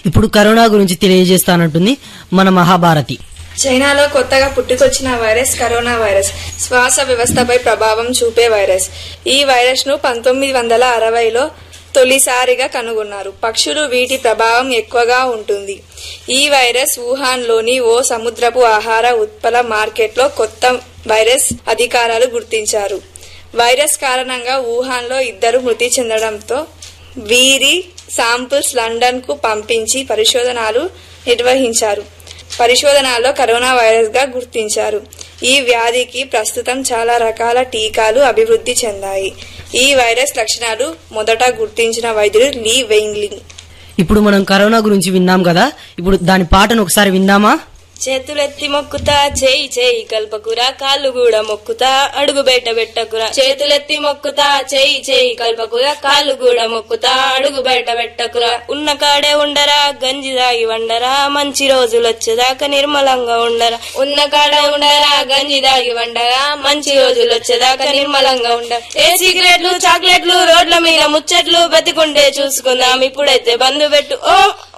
ఇప్పుడు కరోనా గురించి తెలియజేస్తానంటుంది మన మహాభారతి చైనాలో కొత్తగా పుట్టుకొచ్చిన వైరస్ కరోనా వైరస్ శ్వాస వ్యవస్థపై ప్రభావం చూపే వైరస్ ఈ వైరస్ ను పంతొమ్మిది వందల అరవైలో తొలిసారిగా కనుగొన్నారు పక్షులు వీటి ప్రభావం ఎక్కువగా ఉంటుంది ఈ వైరస్ వుహాన్లోని ఓ సముద్రపు ఆహార ఉత్పల మార్కెట్లో కొత్త వైరస్ అధికారులు గుర్తించారు వైరస్ కారణంగా వుహాన్లో ఇద్దరు మృతి చెందడంతో వీరి శాంపుల్స్ లండన్ కు పంపించి పరిశోధనలు నిర్వహించారు పరిశోధనలో కరోనా వైరస్ గా గుర్తించారు ఈ వ్యాధికి ప్రస్తుతం చాలా రకాల టీకాలు అభివృద్ధి చెందాయి ఈ వైరస్ లక్షణాలు మొదట గుర్తించిన వైద్యుడు లీ వెయింగ్లింగ్ ఇప్పుడు మనం కరోనా గురించి విన్నాం కదా ఇప్పుడు దాని పాటను ఒకసారి విందామా చేతులెత్తి మొక్కుతా చేయి చేయి కల్పకురా కాళ్ళు కూడా మొక్కుతా అడుగు బయట పెట్టకురా చేతులెత్తి మొక్కుతా చేయి చేయి కల్పకురా కాళ్ళు కూడా మొక్కుతా అడుగు బయట పెట్టకురా ఉన్న కాడే ఉండరా గంజి దాగి వండరా మంచి రోజులు వచ్చేదాకా నిర్మలంగా ఉండరా ఉన్న కాడే ఉండరా గంజి దాగి వండరా మంచి రోజులు వచ్చేదాకా నిర్మలంగా ఉండరా ఏ సిగరెట్లు చాక్లెట్లు రోడ్ల మీద ముచ్చట్లు బతికుంటే చూసుకుందాం ఇప్పుడైతే బంధు పెట్టు ఓ